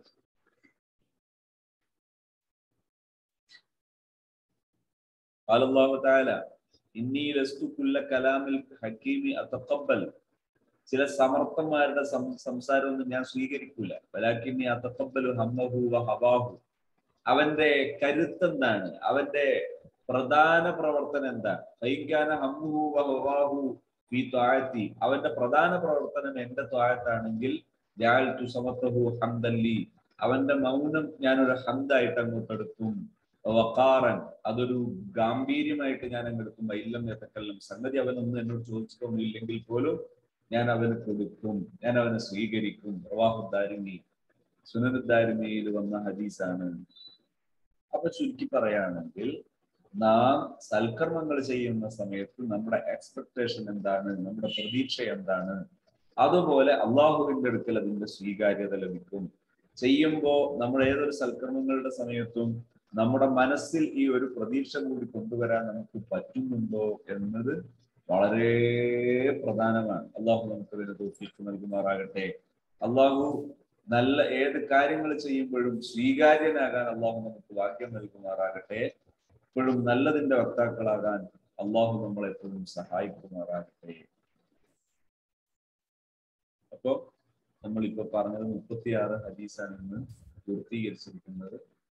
قال الله تعالى إني لست كل كلام الحكيم أتقبل ചില സമർത്ഥന്മാരുടെ സംസാരമൊന്നും ഞാൻ സ്വീകരിക്കൂല വലാക്കിന്നി അത്തക്കബലു ഹമ്മഹു ഹവാഹു അവന്റെ കരുത്തെന്താണ് അവന്റെ പ്രധാന പ്രവർത്തനം എന്താണ് കൈകാന ഹമ്മുഹു ഹവാഹു ഈ ത്വാഴത്തി അവന്റെ പ്രധാന പ്രവർത്തനം എന്റെ ത്വാഴത്താണെങ്കിൽ സമത്തഹു ഹംദല്ലി അവന്റെ മൗനം ഞാനൊരു ഹന്തായിട്ട് അങ്ങോട്ട് എടുക്കും വക്കാറൻ അതൊരു ഗാംഭീര്യമായിട്ട് ഞാൻ അങ്ങ് എടുക്കും ഇല്ലം എത്തക്കെല്ലാം സംഗതി അവനൊന്നും എന്നോട് ചോദിച്ചിട്ടൊന്നുമില്ലെങ്കിൽ പോലും ഞാൻ അവന് കൊടുക്കും ഞാൻ അവനെ സ്വീകരിക്കും പ്രവാഹുദ്ദാരിമി സുനരുദ്ദാരിമിയിൽ വന്ന ഹദീസാണ് അപ്പൊ ചുരുക്കി പറയുകയാണെങ്കിൽ നാം സൽക്കർമ്മങ്ങൾ ചെയ്യുന്ന സമയത്ത് നമ്മുടെ എക്സ്പെക്ടേഷൻ എന്താണ് നമ്മുടെ പ്രതീക്ഷ എന്താണ് അതുപോലെ അള്ളാഹുവിന്റെ അടുക്കൽ അതിന്റെ സ്വീകാര്യത ലഭിക്കും ചെയ്യുമ്പോൾ നമ്മൾ ഏതൊരു സൽക്കർമ്മങ്ങളുടെ സമയത്തും നമ്മുടെ മനസ്സിൽ ഈ ഒരു പ്രതീക്ഷ കൂടി കൊണ്ടുവരാൻ നമുക്ക് പറ്റുന്നുണ്ടോ എന്നത് വളരെ പ്രധാനമാണ് അള്ളാഹു നമുക്ക് ഇതിന് തോഫിക്ക് നൽകുമാറാകട്ടെ അള്ളാഹു നല്ല ഏത് കാര്യങ്ങൾ ചെയ്യുമ്പോഴും സ്വീകാര്യനാകാൻ അള്ളാഹു നമുക്ക് വാക്യം നൽകുമാറാകട്ടെ എപ്പോഴും നല്ലതിന്റെ വക്താക്കളാകാൻ അള്ളാഹു നമ്മളെ എപ്പോഴും സഹായിക്കുമാറാകട്ടെ അപ്പോ നമ്മളിപ്പോ പറഞ്ഞത് മുപ്പത്തിയാറ് ഹദീസാണ് ഇന്ന് പൂർത്തീകരിച്ചിരിക്കുന്നത്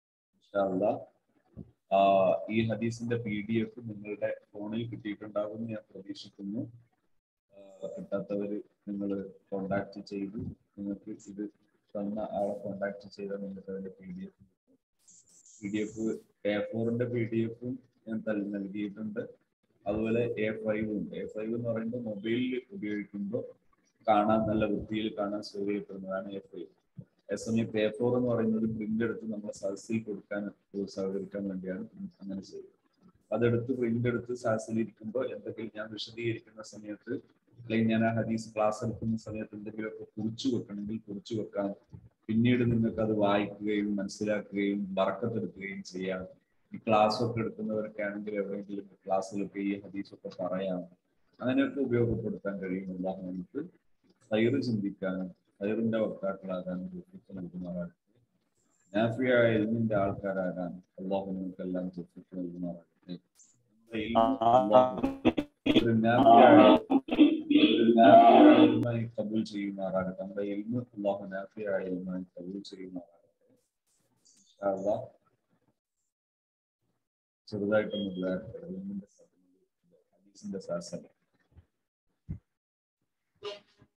ഈ ഹദീസിന്റെ പി ഡി എഫ് നിങ്ങളുടെ ഫോണിൽ കിട്ടിയിട്ടുണ്ടാകുമെന്ന് ഞാൻ പ്രതീക്ഷിക്കുന്നു കിട്ടാത്തവര് നിങ്ങൾ കോണ്ടാക്ട് ചെയ്തു നിങ്ങൾക്ക് ഇത് തന്ന ആളെ കോണ്ടാക്ട് ചെയ്താൽ നിങ്ങൾക്ക് അതിന്റെ P D F P D F A ഫോറിന്റെ പി ഡി എഫും ഞാൻ നൽകിയിട്ടുണ്ട് അതുപോലെ എ ഫൈവും എ ഫൈവ് എന്ന് പറയുമ്പോൾ മൊബൈലിൽ ഉപയോഗിക്കുമ്പോൾ കാണാൻ നല്ല വൃത്തിയിൽ കാണാൻ സൗകര്യപ്പെടുന്നതാണ് എ ഫൈവ് അതേസമയം എ ഫോർ എന്ന് പറയുന്നത് പ്രിന്റ് എടുത്ത് നമ്മൾ സദസ്സിൽ കൊടുക്കാൻ സഹകരിക്കാൻ വേണ്ടിയാണ് അങ്ങനെ ചെയ്യുന്നത് അതെടുത്ത് പ്രിന്റ് എടുത്ത് സദസ്സിൽ ഇരിക്കുമ്പോൾ എന്തെങ്കിലും ഞാൻ വിശദീകരിക്കുന്ന സമയത്ത് അല്ലെങ്കിൽ ഞാൻ ആ ഹദീസ് ക്ലാസ് എടുക്കുന്ന സമയത്ത് എന്തെങ്കിലുമൊക്കെ കുറിച്ചു വെക്കണമെങ്കിൽ കുറിച്ചു വെക്കാം പിന്നീട് നിങ്ങൾക്ക് അത് വായിക്കുകയും മനസ്സിലാക്കുകയും വറക്കത്തെടുക്കുകയും ചെയ്യാം ഈ ക്ലാസ് ഒക്കെ എടുക്കുന്നവരൊക്കെ ആണെങ്കിൽ എവിടെയെങ്കിലും ക്ലാസ്സിലൊക്കെ ഈ ഹദീസൊക്കെ പറയാം അങ്ങനെയൊക്കെ ഉപയോഗപ്പെടുത്താൻ കഴിയുന്നില്ല നമുക്ക് സൈറ് ചിന്തിക്കാനും സൈറിന്റെ വക്താക്കളാകാനും തൊഫിക്ക് നൽകുമാറാകട്ടെ നാഫിയായ എൽമിന്റെ ആൾക്കാരാകാൻ അള്ളാഹു നമുക്കെല്ലാം തൊഫിക്ക് നൽകുമാറാകട്ടെ ഒരു നാഫിയായി കബൂൽ ചെയ്യുമാറാകട്ടെ നമ്മുടെ എൽമ് അള്ളാഹു നാഫിയായ എൽമായി കബൂൽ ചെയ്യുമാറാകട്ടെ ചെറുതായിട്ടൊന്നും ഹദീസിന്റെ ശാസനം